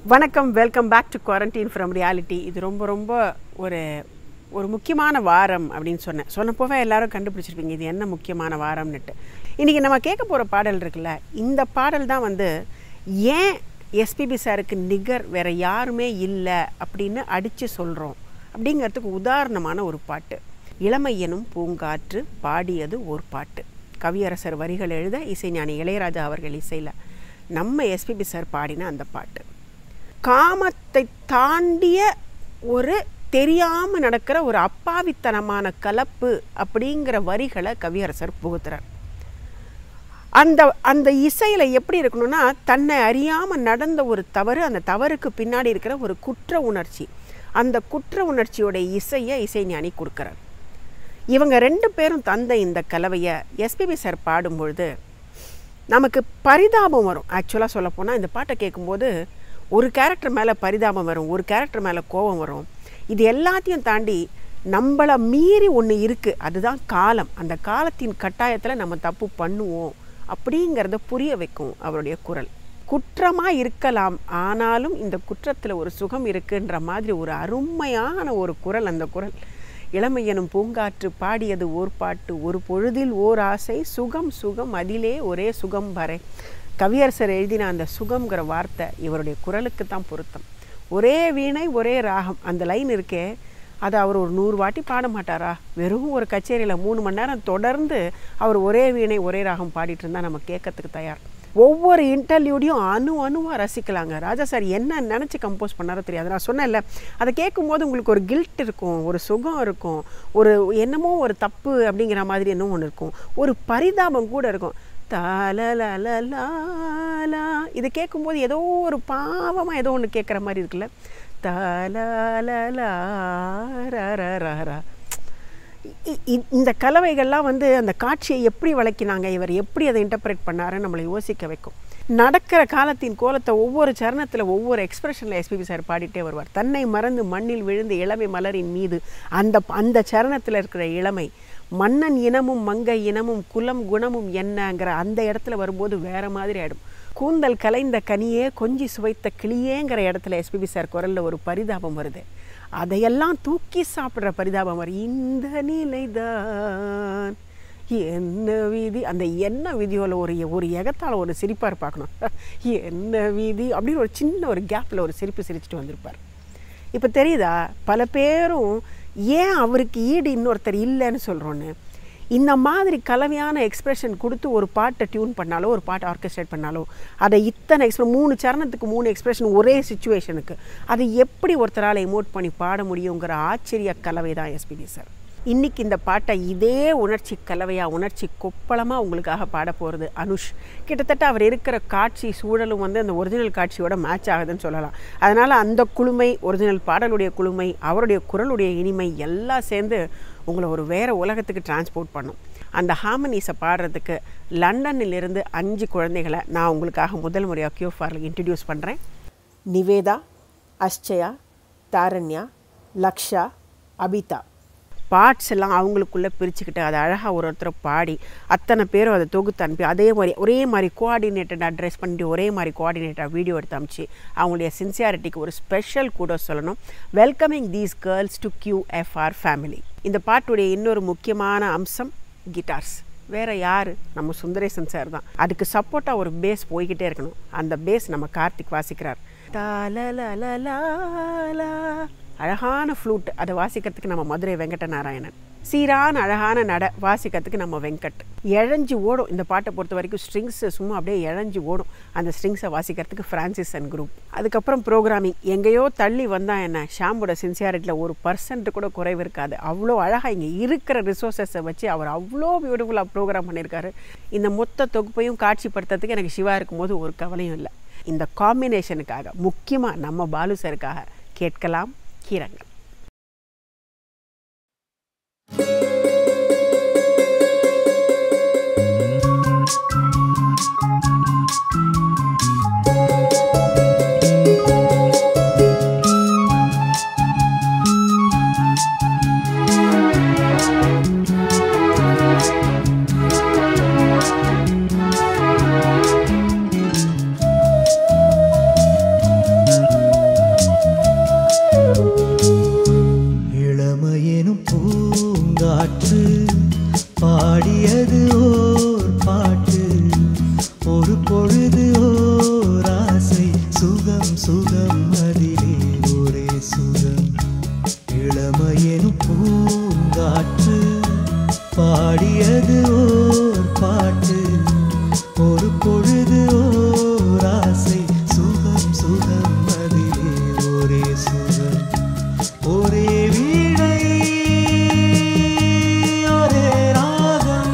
வணக்கம் welcome back to quarantine from reality இது ரொம்ப ரொம்ப ஒரு ஒரு முக்கியமான வாரம் அப்படின்னு சொன்னேன் சொன்னப்போவே எல்லாரும் கண்டுபிடிச்சிருப்பீங்க இது என்ன முக்கியமான வாரம்னுட்டு இன்றைக்கி நம்ம கேட்க போகிற பாடல் இருக்குல்ல இந்த பாடல் தான் வந்து ஏன் எஸ்பிபி சாருக்கு நிகர் வேற யாருமே இல்லை அப்படின்னு அடித்து சொல்கிறோம் அப்படிங்கிறதுக்கு உதாரணமான ஒரு பாட்டு இளமை எனும் பூங்காற்று பாடியது ஒரு பாட்டு கவியரசர் வரிகள் எழுத இசைஞானி இளையராஜா அவர்கள் இசையில் நம்ம எஸ்பிபி சார் பாடின அந்த பாட்டு காமத்தை தாண்டிய ஒரு தெரியாமல் நடக்கிற ஒரு அப்பாவித்தனமான கலப்பு அப்படிங்கிற வரிகளை கவியரசர் புகுத்துறார் அந்த அந்த இசையில் எப்படி இருக்கணும்னா தன்னை அறியாமல் நடந்த ஒரு தவறு அந்த தவறுக்கு பின்னாடி இருக்கிற ஒரு குற்ற உணர்ச்சி அந்த குற்ற உணர்ச்சியோட இசையை இசைஞானி கொடுக்குறார் இவங்க ரெண்டு பேரும் தந்த இந்த கலவையை எஸ்பிபி சார் பாடும்பொழுது நமக்கு பரிதாபம் வரும் ஆக்சுவலாக சொல்லப்போனால் இந்த பாட்டை கேட்கும்போது ஒரு கேரக்டர் மேலே பரிதாபம் வரும் ஒரு கேரக்டர் மேலே கோபம் வரும் இது எல்லாத்தையும் தாண்டி நம்மளை மீறி ஒன்று இருக்குது அதுதான் காலம் அந்த காலத்தின் கட்டாயத்தில் நம்ம தப்பு பண்ணுவோம் அப்படிங்கிறத புரிய வைக்கும் அவருடைய குரல் குற்றமாக இருக்கலாம் ஆனாலும் இந்த குற்றத்தில் ஒரு சுகம் இருக்குன்ற மாதிரி ஒரு அருமையான ஒரு குரல் அந்த குரல் இளமை எனும் பூங்காற்று பாடியது ஓர் பாட்டு ஒரு பொழுதில் ஓர் ஆசை சுகம் சுகம் அதிலே ஒரே சுகம் வரை கவியரசர் எழுதின அந்த சுகம்ங்கிற வார்த்தை இவருடைய குரலுக்கு தான் பொருத்தம் ஒரே வீணை ஒரே ராகம் அந்த லைன் இருக்கே அதை அவர் ஒரு நூறு வாட்டி பாட மாட்டாரா வெறும் ஒரு கச்சேரியில் மூணு மணி நேரம் தொடர்ந்து அவர் ஒரே வீணை ஒரே ராகம் பாடிட்டு இருந்தால் நம்ம கேட்கறதுக்கு தயார் ஒவ்வொரு இன்டர்வியூடையும் அணு அணுவாக ரசிக்கலாங்க ராஜா சார் என்ன நினச்சி கம்போஸ் பண்ணாரோ தெரியாது நான் சொன்னேன்ல அதை கேட்கும்போது உங்களுக்கு ஒரு கில்ட் இருக்கும் ஒரு சுகம் இருக்கும் ஒரு என்னமோ ஒரு தப்பு அப்படிங்கிற மாதிரி என்னமோ ஒன்று இருக்கும் ஒரு பரிதாபம் கூட இருக்கும் தாலலலலா இது கேட்கும்போது ஏதோ ஒரு பாவமாக ஏதோ ஒன்று கேட்குற மாதிரி இருக்குல்ல தாலலலா இந்த கலவைகள்லாம் வந்து அந்த காட்சியை எப்படி வளைக்கினாங்க இவர் எப்படி அதை இன்டர்பிரேட் பண்ணாருன்னு நம்மளை யோசிக்க வைக்கும் நடக்கிற காலத்தின் கோலத்தை ஒவ்வொரு சரணத்தில் ஒவ்வொரு எக்ஸ்பிரஷனில் எஸ்பிபி சார் பாடிட்டே வருவார் தன்னை மறந்து மண்ணில் விழுந்து இளமை மலரின் மீது அந்த அந்த சரணத்தில் இருக்கிற இளமை மன்னன் இனமும் மங்கை இனமும் குலம் குணமும் என்னங்கிற அந்த இடத்துல வரும்போது வேற மாதிரி ஆகிடும் கூந்தல் கலைந்த கனியே கொஞ்சி சுவைத்த கிளியேங்கிற இடத்துல எஸ்பிபி சார் குரலில் ஒரு பரிதாபம் வருது அதையெல்லாம் தூக்கி சாப்பிட்ற பரிதாபம் வரும் இந்த நிலைதான் என்ன விதி அந்த என்ன விதியோட ஒரு ஒரு எகத்தால் ஒரு சிரிப்பார் பார்க்கணும் என்ன விதி அப்படின்னு ஒரு சின்ன ஒரு கேப்பில் ஒரு சிரிப்பு சிரிச்சுட்டு வந்திருப்பார் இப்போ தெரியுதா பல பேரும் ஏன் அவருக்கு ஈடு இன்னொருத்தர் இல்லைன்னு சொல்கிறோன்னு இந்த மாதிரி கலவையான எக்ஸ்ப்ரெஷன் கொடுத்து ஒரு பாட்டை டியூன் பண்ணாலோ ஒரு பாட்டை ஆர்கெஸ்ட்ரேட் பண்ணாலோ அதை இத்தனை எக்ஸ்பிர மூணு சரணத்துக்கு மூணு எக்ஸ்பிரஷன் ஒரே சுச்சுவேஷனுக்கு அதை எப்படி ஒருத்தரால் எமோட் பண்ணி பாட முடியுங்கிற ஆச்சரிய கலவை தான் எஸ்பிபி சார் இன்றைக்கி இந்த பாட்டை இதே உணர்ச்சி கலவையாக உணர்ச்சி கொப்பளமாக உங்களுக்காக பாட போகிறது அனுஷ் கிட்டத்தட்ட அவர் இருக்கிற காட்சி சூழலும் வந்து அந்த ஒரிஜினல் காட்சியோட மேட்ச் ஆகுதுன்னு சொல்லலாம் அதனால் அந்த குழுமை ஒரிஜினல் பாடலுடைய குழுமை அவருடைய குரலுடைய இனிமை எல்லாம் சேர்ந்து உங்களை ஒரு வேறு உலகத்துக்கு டிரான்ஸ்போர்ட் பண்ணும் அந்த ஹார்மனிஸை பாடுறதுக்கு லண்டனிலிருந்து அஞ்சு குழந்தைகளை நான் உங்களுக்காக முதல் முறையாக கியூஃபாரில் இன்ட்ரடியூஸ் பண்ணுறேன் நிவேதா அஷ்சயா தாரண்யா லக்ஷா அபிதா பார்ட்ஸ் எல்லாம் அவங்களுக்குள்ளே பிரிச்சுக்கிட்டு அதை அழகாக ஒரு ஒருத்தரை பாடி அத்தனை பேரும் அதை தொகுத்து அனுப்பி அதே மாதிரி ஒரே மாதிரி கோஆர்டினேட்டடாக ட்ரெஸ் பண்ணிட்டு ஒரே மாதிரி கோஆர்டினேட்டடாக வீடியோ எடுத்து அமிச்சு அவங்களுடைய சின்சியாரிட்டிக்கு ஒரு ஸ்பெஷல் கூட சொல்லணும் welcoming these girls to Q FR family இந்த பாட்டுடைய இன்னொரு முக்கியமான அம்சம் கிட்டார்ஸ் வேறு யார் நம்ம சுந்தரேசன் சார் தான் அதுக்கு சப்போர்ட்டாக ஒரு பேஸ் போய்கிட்டே இருக்கணும் அந்த பேஸ் நம்ம கார்த்திக் வாசிக்கிறார் தாலலலலா அழகான ஃப்ளூட் அதை வாசிக்கிறதுக்கு நம்ம மதுரை வெங்கட நாராயணன் சீரான அழகான நட வாசிக்கிறதுக்கு நம்ம வெங்கட் இழஞ்சி ஓடும் இந்த பாட்டை பொறுத்த வரைக்கும் ஸ்ட்ரிங்ஸ் சும்மா அப்படியே இழஞ்சி ஓடும் அந்த ஸ்ட்ரிங்ஸை வாசிக்கிறதுக்கு ஃப்ரான்சிஸ் அண்ட் குரூப் அதுக்கப்புறம் ப்ரோக்ராமிங் எங்கேயோ தள்ளி வந்தால் என்ன ஷாம்போட சின்சியாரிட்டியில் ஒரு பர்சன்ட் கூட குறைவு இருக்காது அவ்வளோ அழகாக இங்கே இருக்கிற ரிசோர்ஸஸை வச்சு அவர் அவ்வளோ பியூட்டிஃபுல்லாக ப்ரோக்ராம் பண்ணியிருக்காரு இந்த மொத்த தொகுப்பையும் காட்சிப்படுத்துறதுக்கு எனக்கு சிவா இருக்கும்போது ஒரு கவலையும் இல்லை இந்த காம்பினேஷனுக்காக முக்கியமாக நம்ம பாலு சருக்காக கேட்கலாம் கீரங்கள் Thank பாடியது ஓர் பாட்டு ஒரு பொழுது ஓர் ஆசை சுகம் சுகம் அதிலே ஒரே சுகம் இளமையெனும் பூங்காற்று பாடியது ஓர் பாட்டு ஒரு பொழுது ஓர் ஆசை சுகம் சுகம் அதிலே ஒரே சுகம் ஒரே வீணை ஒரே ராகம்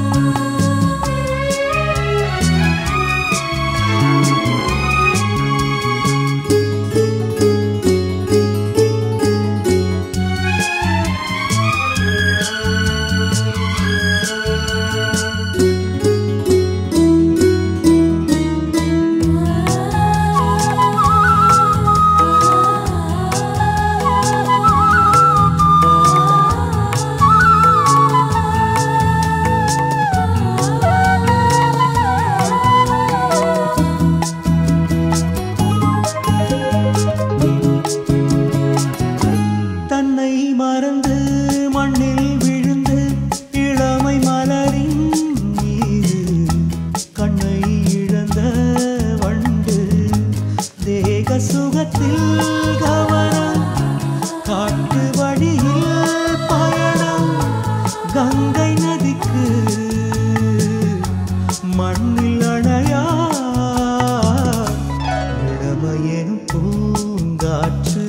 தன்னை மறந்து மண்ணில் விழுந்து இளமை மலரின் மீது கண்ணை இழந்த வண்டு தேக சுகத்தில் கவனம் காட்டு வழியில் பயணம் கங்கை நதிக்கு மண்ணில் அணையா இளமையெனும் பூங்காற்று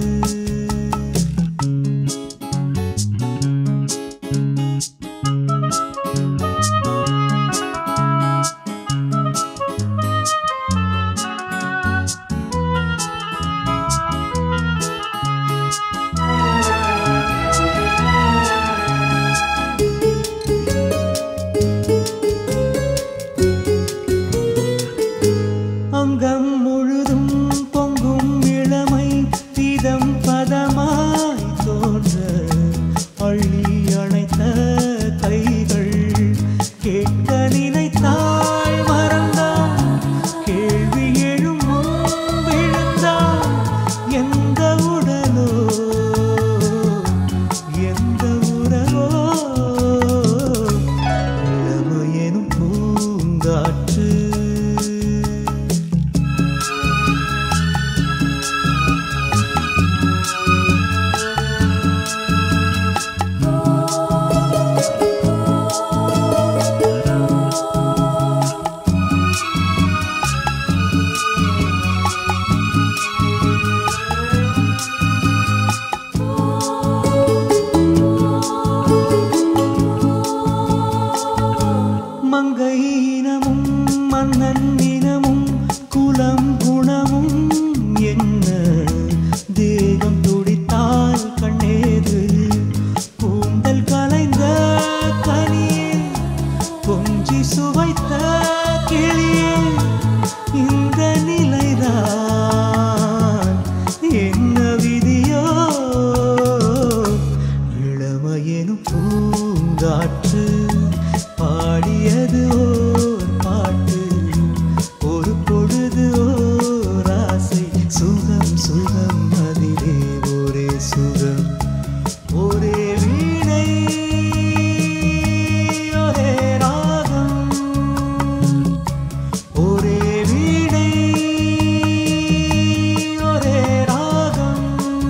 அங்கம் முழுதும் பொங்கும் இளமை இதம் பதமாய் தோன்ற அள்ளி அணைத்த கைகள் கேட்க நினைத்தாய் மறந்தான் கேள்வி எழும் முன் விழுந்தான் எந்த உடலோ எந்த உறவோ இளமையெனும் பூங்காற்று மங்கை இனமும் மன்னன் இனமும் குலம் குணமும் என்ன தேகம் துடித்தால் கண்ணேது கூந்தல் கலைந்த கனியில் கொஞ்சி சுவைத்த கிளியே இந்த நிலைதான் என்ன விதியோ இளமையெனும் பூங்காற்று பாடியது ஓர் பாட்டு ஒரு பொழுது ஓர் ஆசை சுகம் சுகம் அதிலே ஒரே சுகம் ஒரே வீணை ஒரே ராகம் ஒரே வீணை ஒரே ராகம்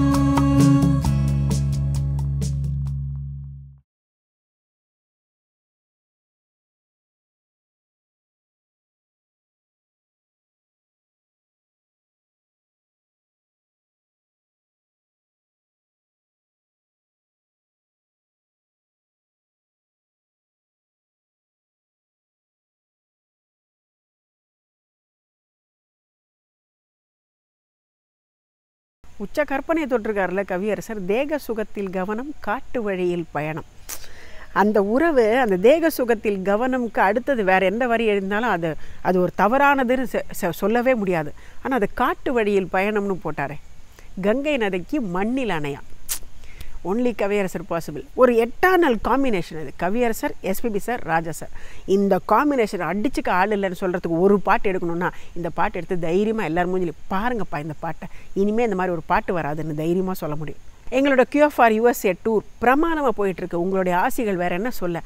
உச்ச கற்பனை தொட்டிருக்காருல கவியரசர் தேக சுகத்தில் கவனம் காட்டு வழியில் பயணம் அந்த உறவு அந்த தேக சுகத்தில் கவனம்க்கு அடுத்தது வேற எந்த வரி எழுந்தாலும் அது அது ஒரு தவறானதுன்னு செ- செ- சொல்லவே முடியாது ஆனால் அது காட்டு வழியில் பயணம்னு போட்டாரே கங்கை நதிக்கு மண்ணில் அணையா ஒன்லி கவியரசர் பாசிபிள் ஒரு எட்டானல் காம்பினேஷன் அது கவியரசர் எஸ்பிபி சார் ராஜா சார் இந்த காம்பினேஷன் அடிச்சுக்க ஆள் இல்லைன்னு சொல்கிறதுக்கு ஒரு பாட்டு எடுக்கணும்னா இந்த பாட்டு எடுத்து தைரியமாக எல்லாரும் மூஞ்சிலையும் பாருங்கப்பா இந்த பாட்டை இனிமேல் இந்த மாதிரி ஒரு பாட்டு வராதுன்னு தைரியமாக சொல்ல முடியும் எங்களோட கியூஎஃப்ஆர் யூஎஸ்ஏ டூர் பிரமாணமாக போயிட்டுருக்கு உங்களுடைய ஆசைகள் வேறு என்ன சொல்ல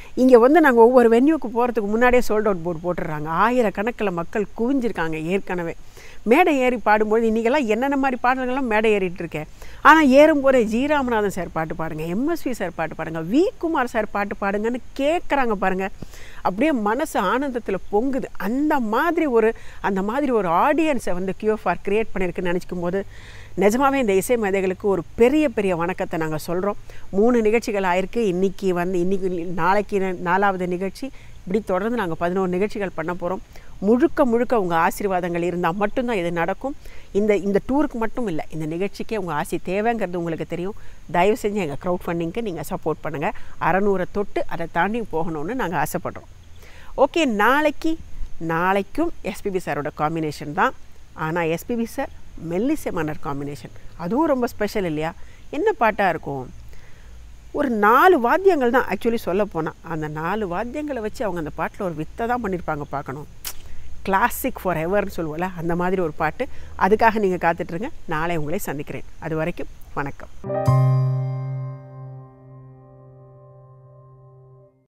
இங்கே வந்து நாங்கள் ஒவ்வொரு வென்யூக்கு போகிறதுக்கு முன்னாடியே சோல்ட் அவுட் போர்டு போட்டுடுறாங்க ஆயிரக்கணக்கில் மக்கள் குவிஞ்சிருக்காங்க ஏற்கனவே மேடை ஏறி பாடும்போது இன்றைக்கெல்லாம் என்னென்ன மாதிரி பாடல்கள்லாம் மேடை ஏறிட்டு இருக்கேன் ஆனால் ஏறும்போதே ஜி ராமநாதன் சார் பாட்டு பாடுங்க எம்எஸ்வி சார் பாட்டு பாடுங்க வி குமார் சார் பாட்டு பாடுங்கன்னு கேட்குறாங்க பாருங்கள் அப்படியே மனசு ஆனந்தத்தில் பொங்குது அந்த மாதிரி ஒரு அந்த மாதிரி ஒரு ஆடியன்ஸை வந்து கியூஎஃப்ஆர் க்ரியேட் பண்ணியிருக்குன்னு நினச்சிக்கும் போது நிஜமாவே இந்த இசை மேதைகளுக்கு ஒரு பெரிய பெரிய வணக்கத்தை நாங்கள் சொல்கிறோம் மூணு நிகழ்ச்சிகள் ஆயிருக்கு இன்றைக்கி வந்து இன்றைக்கி நாளைக்கு நா- நாலாவது நிகழ்ச்சி இப்படி தொடர்ந்து நாங்கள் பதினோரு நிகழ்ச்சிகள் பண்ண போகிறோம் முழுக்க முழுக்க உங்கள் ஆசீர்வாதங்கள் இருந்தால் மட்டும்தான் இது நடக்கும் இந்த இந்த டூருக்கு மட்டும் இல்லை இந்த நிகழ்ச்சிக்கே உங்கள் ஆசை தேவைங்கிறது உங்களுக்கு தெரியும் தயவு செஞ்சு எங்கள் க்ரௌட் ஃபண்டிங்க்கு நீங்கள் சப்போர்ட் பண்ணுங்கள் அறநூறை தொட்டு அதை தாண்டி போகணும்னு நாங்கள் ஆசைப்படுறோம் ஓகே நாளைக்கு நாளைக்கும் எஸ்பிபி சாரோட காம்பினேஷன் தான் ஆனால் எஸ்பிபி சார் மெல்லிசை மன்னர் காம்பினேஷன் அதுவும் ரொம்ப ஸ்பெஷல் இல்லையா என்ன பாட்டாக இருக்கும் ஒரு நாலு வாத்தியங்கள் தான் ஆக்சுவலி சொல்ல போனால் அந்த நாலு வாத்தியங்களை வச்சு அவங்க அந்த பாட்டில் ஒரு வித்தை தான் பண்ணியிருப்பாங்க பார்க்கணும் கிளாசிக் ஃபார் எவர்னு சொல்லுவோம்ல அந்த மாதிரி ஒரு பாட்டு அதுக்காக நீங்கள் காத்துட்ருங்க நாளை உங்களை சந்திக்கிறேன் அது வரைக்கும் வணக்கம்